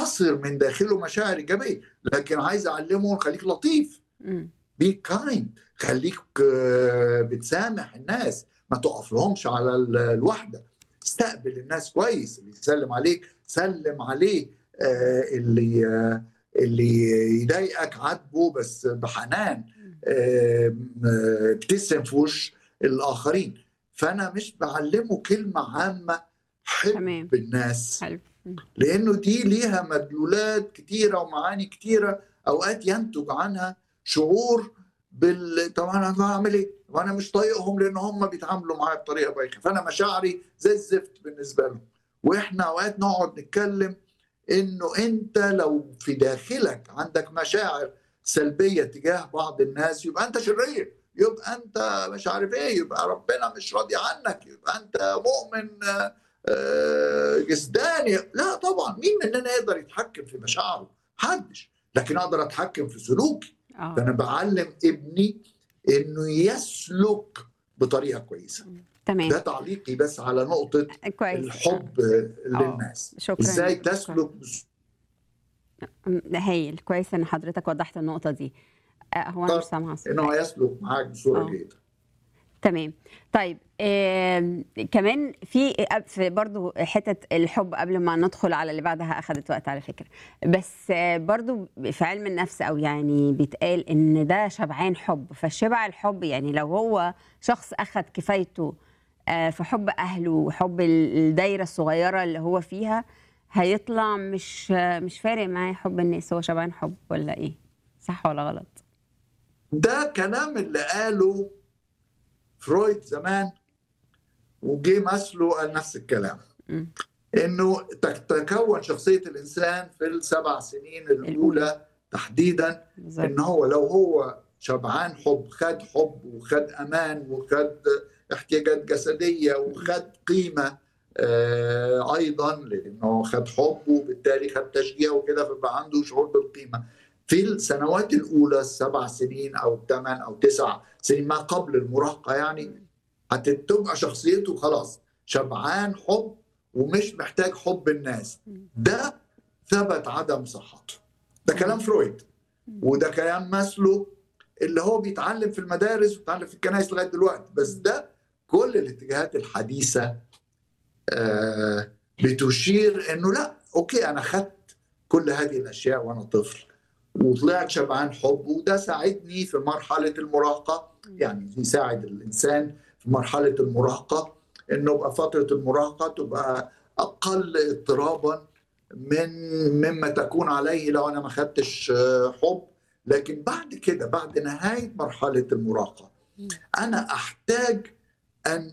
عاصر من داخله مشاعر ايجابيه لكن عايز اعلمه خليك لطيف إمم. بي كايند خليك آه، بتسامح الناس ما تقف لهمش على ال- الوحده استقبل الناس كويس اللي يسلم عليك سلم عليه آه، اللي آه، اللي يضايقك عاتبه بس بحنان آه، آه، ابتسم في وش الاخرين فانا مش بعلمه كلمه عامه تمام. حب الناس حلو. إمم. لانه دي ليها مدلولات كتيره ومعاني كتيره اوقات ينتج عنها شعور بال طب انا بعمل ايه؟ وانا مش طايقهم لان هم بيتعاملوا معايا بطريقه بايخه فانا مشاعري زي الزفت بالنسبه لهم واحنا اوقات نقعد نتكلم انه انت لو في داخلك عندك مشاعر سلبيه تجاه بعض الناس يبقى انت شرير يبقى انت مش عارف ايه يبقى ربنا مش راضي عنك يبقى انت مؤمن آه، آه، جسداني لا طبعا مين مننا يقدر يتحكم في مشاعره محدش لكن اقدر اتحكم في سلوكي آه. فانا بعلم ابني انه يسلك بطريقه كويسه تمام. ده تعليقي بس على نقطه كويس. الحب للناس شكرا ازاي شكراً. تسلك بس- م- هايل كويس ان حضرتك وضحت النقطه دي آه، هو انا طب، مش سامعه الصوت. انه يسلك معاك بصوره آه. جيده تمام طيب آم، كمان في في برضو حته الحب قبل ما ندخل على اللي بعدها اخذت وقت على فكره بس آه، برضو في علم النفس او يعني بيتقال ان ده شبعان حب فالشبع الحب يعني لو هو شخص اخذ كفايته آه، في حب اهله وحب ال- الدايره الصغيره اللي هو فيها هيطلع مش آه، مش فارق معاه حب الناس هو شبعان حب ولا ايه صح ولا غلط ده كلام اللي قاله فرويد زمان وجه مثله قال نفس الكلام مم. انه تتكون شخصيه الانسان في السبع سنين الاولى تحديدا بالظبط ان هو لو هو شبعان حب خد حب وخد امان وخد احتياجات جسديه وخد قيمه آه، ايضا لانه خد حب وبالتالي خد تشجيع وكده فبقى عنده شعور بالقيمه في السنوات الاولى السبع سنين او الثمان او تسع سنين ما قبل المراهقه يعني هتبقى شخصيته خلاص شبعان حب ومش محتاج حب الناس ده ثبت عدم صحته ده كلام فرويد وده كلام ماسلو اللي هو بيتعلم في المدارس وبيتعلم في الكنائس لغايه دلوقتي بس ده كل الاتجاهات الحديثه آه، بتشير انه لا اوكي انا خدت كل هذه الاشياء وانا طفل وطلعت شبعان حب وده ساعدني في مرحله المراهقه يعني يساعد الانسان في مرحله المراهقه انه يبقى فتره المراهقه تبقى اقل اضطرابا من مما تكون عليه لو انا ما خدتش آه، حب لكن بعد كده بعد نهايه مرحله المراهقه انا احتاج ان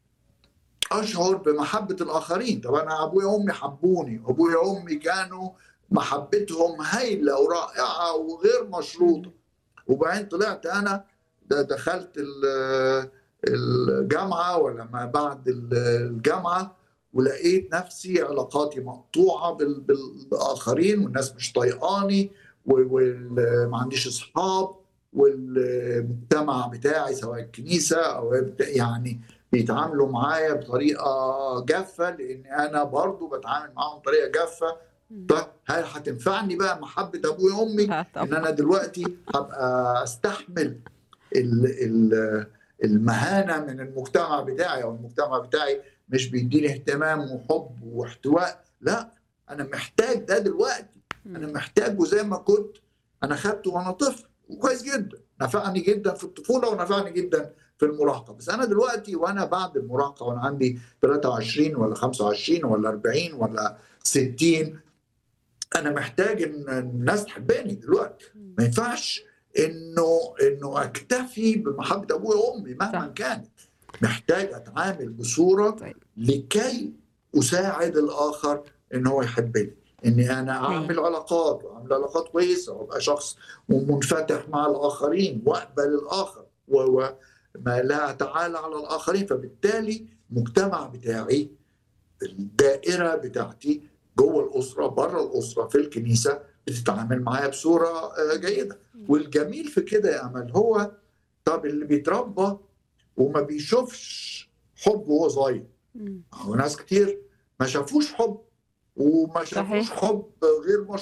اشعر بمحبه الاخرين طب انا ابويا وامي حبوني ابويا وامي كانوا محبتهم هايله ورائعه وغير مشروطه وبعدين طلعت انا ده دخلت ال- الجامعه ولا ما بعد الجامعه ولقيت نفسي علاقاتي مقطوعه بال- بالاخرين والناس مش طايقاني وما عنديش اصحاب والمجتمع بتاعي سواء الكنيسه او يعني بيتعاملوا معايا بطريقه جافه لان انا برضو بتعامل معاهم بطريقه جافه طيب هل هتنفعني بقى محبه ابويا وامي آه، ان طبعا انا دلوقتي هبقى استحمل ال ال المهانه من المجتمع بتاعي او المجتمع بتاعي مش بيديني اهتمام وحب واحتواء لا انا محتاج ده دلوقتي انا محتاجه زي ما كنت انا خدته وانا طفل وكويس جدا نفعني جدا في الطفوله ونفعني جدا في المراهقه بس انا دلوقتي وانا بعد المراهقه وانا عندي 23 ولا 25 ولا 40 ولا 60 انا محتاج ان الناس تحبني دلوقتي ما ينفعش انه انه اكتفي بمحبه ابويا وامي صح. مهما كانت محتاج اتعامل بصوره طيب. لكي اساعد الاخر ان هو يحبني اني انا اعمل علاقات واعمل علاقات كويسه وابقى شخص منفتح مع الاخرين واقبل الاخر و- وما لا اتعالى على الاخرين فبالتالي المجتمع بتاعي الدائره بتاعتي جوه الاسره بره الاسره في الكنيسه بتتعامل معايا بصوره آه، جيده والجميل في كده يا امل هو طب اللي بيتربى وما بيشوفش حب وهو صغير مم. هو ناس كتير ما شافوش حب وما شافوش صحيح. حب غير